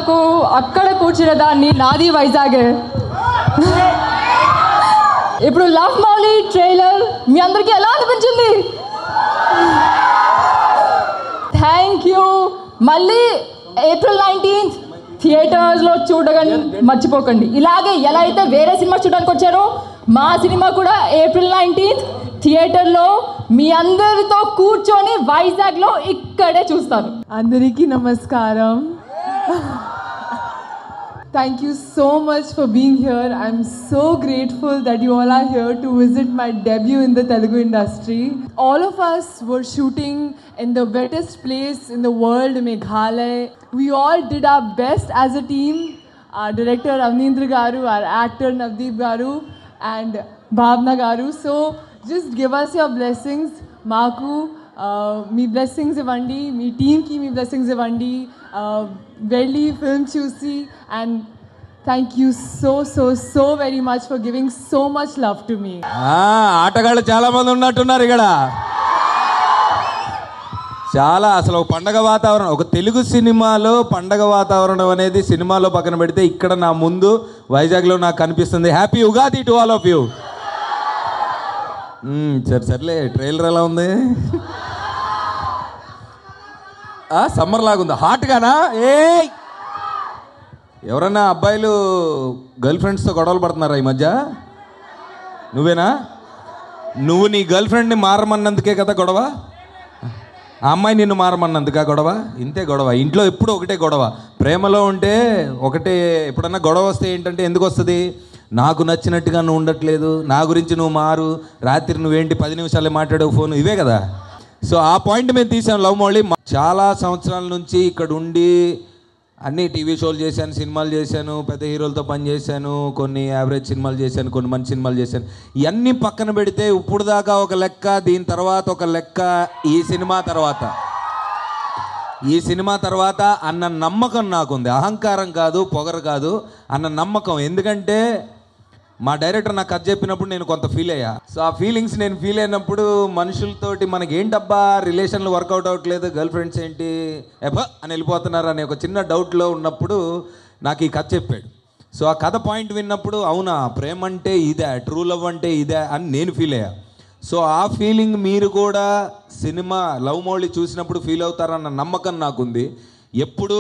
నాకు అక్కడ కూర్చున్న దాన్ని నాది వైజాగ్ ఇప్పుడు లవ్ మౌలి ట్రైలర్ మీ అందరికీ ఎలా అనిపించింది థ్యాంక్ యూ మళ్ళీ ఏప్రిల్ నైన్టీన్త్ థియేటర్స్లో చూడగానే మర్చిపోకండి ఇలాగే ఎలా అయితే వేరే సినిమా చూడడానికి వచ్చారో మా సినిమా కూడా ఏప్రిల్ నైన్టీన్త్ థియేటర్లో మీ అందరితో కూర్చొని వైజాగ్లో ఇక్కడే చూస్తారు అందరికీ నమస్కారం Thank you so much for being here. I'm so grateful that you all are here to visit my debut in the Telugu industry. All of us were shooting in the wettest place in the world, Meghalaya. We all did our best as a team. Our director Avnindra Garu, our actor Navdeep Garu, and Bhavna Garu. So just give us your blessings. Maku, uh, మీ blessings ఇవ్వండి మీ టీమ్కి మీ blessings ఇవ్వండి uh, వెళ్ళి film చూసి and thank you so so so very much for giving so much love to me ఆ, ఆటగాళ్ళు చాలా మంది ఉన్నట్టున్నారు ఇక్కడ చాలా అసలు ఒక పండగ వాతావరణం ఒక తెలుగు సినిమాలో పండగ వాతావరణం అనేది సినిమాలో పక్కన పెడితే ఇక్కడ నా ముందు వైజాగ్లో నాకు కనిపిస్తుంది happy Ugadi to all of you సరే సర్లే ట్రైలర్ ఎలా ఉంది సమ్మర్ లాగుంది హాట్గానా ఏ ఎవరన్నా అబ్బాయిలు గర్ల్ ఫ్రెండ్స్తో గొడవలు పడుతున్నారా ఈ మధ్య నువ్వేనా నువ్వు నీ గర్ల్ ఫ్రెండ్ని మారమన్నందుకే కదా గొడవ ఆ అమ్మాయి నిన్ను మారమన్నందుకా గొడవ ఇంతే గొడవ ఇంట్లో ఎప్పుడు ఒకటే గొడవ ప్రేమలో ఉంటే ఒకటే ఎప్పుడన్నా గొడవ వస్తే ఏంటంటే ఎందుకు వస్తుంది నాకు నచ్చినట్టుగా నువ్వు ఉండట్లేదు నా గురించి నువ్వు మారు రాత్రి నువ్వేంటి పది నిమిషాలే మాట్లాడవు ఫోన్ ఇవే కదా సో ఆ పాయింట్ మేము తీసాం లవ్ మౌళి చాలా సంవత్సరాల నుంచి ఇక్కడ ఉండి అన్ని టీవీ షోలు చేశాను సినిమాలు చేశాను పెద్ద హీరోలతో పని చేశాను కొన్ని యావరేజ్ సినిమాలు చేశాను కొన్ని మంచి సినిమాలు చేశాను ఇవన్నీ పక్కన పెడితే ఇప్పుడు దాకా ఒక లెక్క దీని తర్వాత ఒక లెక్క ఈ సినిమా తర్వాత ఈ సినిమా తర్వాత అన్న నమ్మకం నాకుంది అహంకారం కాదు పొగరు కాదు అన్న నమ్మకం ఎందుకంటే మా డైరెక్టర్ నాకు కథ చెప్పినప్పుడు నేను కొంత ఫీల్ అయ్యా సో ఆ ఫీలింగ్స్ నేను ఫీల్ అయినప్పుడు మనుషులతోటి మనకి ఏంటబ్బా రిలేషన్లు వర్కౌట్ అవ్వట్లేదు గర్ల్ ఫ్రెండ్స్ ఏంటి ఎబ అని వెళ్ళిపోతున్నారు అనే ఒక చిన్న డౌట్లో ఉన్నప్పుడు నాకు ఈ కథ చెప్పాడు సో ఆ కథ పాయింట్ విన్నప్పుడు అవునా ప్రేమ అంటే ఇదే ట్రూ లవ్ అంటే ఇదే అని నేను ఫీల్ అయ్యా సో ఆ ఫీలింగ్ మీరు కూడా సినిమా లవ్ మౌళి చూసినప్పుడు ఫీల్ అవుతారన్న నమ్మకం నాకుంది ఎప్పుడు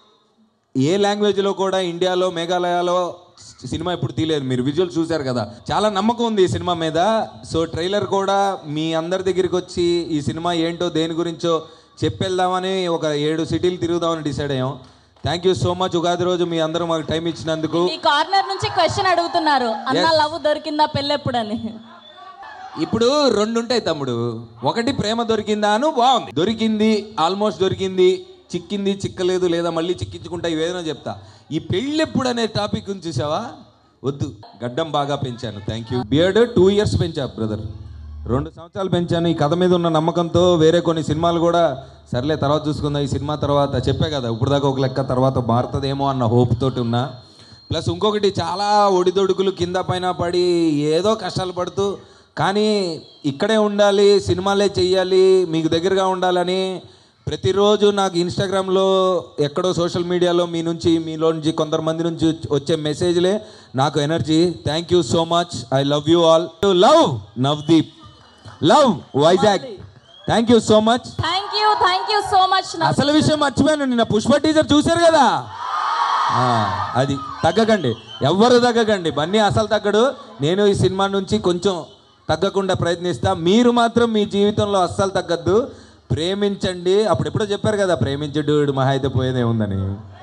ఏ లాంగ్వేజ్లో కూడా ఇండియాలో మేఘాలయాలో సినిమా ఎప్పుడు తీయలేదు మీరు విజువల్ చూశారు కదా చాలా నమ్మకం ఉంది ఈ సినిమా మీద సో ట్రైలర్ కూడా మీ అందరి దగ్గరికి వచ్చి ఈ సినిమా ఏంటో దేని గురించో చెప్పేద్దామని ఒక ఏడు సిటీలు తిరుగుదామని డిసైడ్ అయ్యాం thank you so much Ugadi రోజు మీ అందరూ మాకు టైం ఇచ్చినందుకు ఈ కార్నర్ నుంచి క్వశ్చన్ అడుగుతున్నారు అన్న Yes. లవ్ దొరికిందా పెళ్ళెప్పుడని ఇప్పుడు రెండు ఉంటాయి తమ్ముడు ఒకటి ప్రేమ దొరికిందా అను బాగుంది దొరికింది ఆల్మోస్ట్ దొరికింది చిక్కింది చిక్కలేదు లేదా మళ్ళీ చిక్కించుకుంటా ఇవేదైనా చెప్తా ఈ పెళ్ళెప్పుడు అనే టాపిక్ గురించి చూసావా వద్దు గడ్డం బాగా పెంచాను thank you beard two years పెంచా బ్రదర్ రెండు సంవత్సరాలు పెంచాను ఈ కథ మీద ఉన్న నమ్మకంతో వేరే కొన్ని సినిమాలు కూడా సర్లే తర్వాత చూసుకుందాం ఈ సినిమా తర్వాత చెప్పే కదా ఇప్పుడు దాకా ఒక లెక్క తర్వాత మారుతుందేమో అన్న హోప్ తోటి ఉన్నా ప్లస్ ఇంకొకటి చాలా ఒడిదొడుకులు కింద పైన పడి ఏదో కష్టాలు పడుతూ కానీ ఇక్కడే ఉండాలి సినిమాలే చెయ్యాలి మీకు దగ్గరగా ఉండాలని ప్రతిరోజు నాకు ఇన్స్టాగ్రామ్లో ఎక్కడో సోషల్ మీడియాలో మీ నుంచి మీలో నుంచి కొంతమంది నుంచి వచ్చే మెసేజ్లే నాకు energy thank you so much I love you all love Navdeep love Vizag thank you so much thank you thank you so much అసలు విషయం మర్చిపోయాను నిన్న పుష్ప టీజర్ చూశారు కదా ఆ, అది తగ్గకండి ఎవ్వరు తగ్గకండి బన్నీ అసలు తగ్గడు నేను ఈ సినిమా నుంచి కొంచెం తగ్గకుండా ప్రయత్నిస్తా మీరు మాత్రం మీ జీవితంలో అస్సలు తగ్గద్దు ప్రేమించండి అప్పుడు ఎప్పుడో చెప్పారు కదా ప్రేమించడు మహా అయితే పోయేదే ఉందని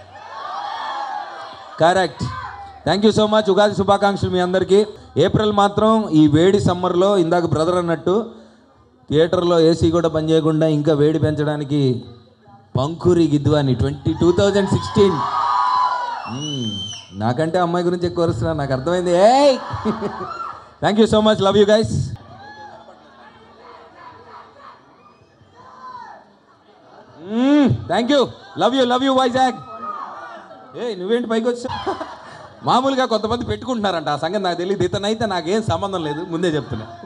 correct thank you so much Ugadi శుభాకాంక్షలు మీ అందరికీ ఏప్రిల్ మాత్రం ఈ వేడి సమ్మర్లో ఇందాక బ్రదర్ అన్నట్టు థియేటర్లో ఏసీ కూడా పనిచేయకుండా ఇంకా వేడి పెంచడానికి Pankhuri Gidwani twenty two thousand sixteen నాకంటే అమ్మాయి గురించి ఎక్కువ వస్తున్నా నాకు అర్థమైంది ఏయ్ thank you so much love you guys thank you love you love you Vizag ఏ నువ్వేంటి పైకి వచ్చా మామూలుగా కొంతమంది పెట్టుకుంటున్నారంట ఆ సంగతి నాకు తెలియదు ఇతనైతే నాకేం సంబంధం లేదు ముందే చెప్తున్నా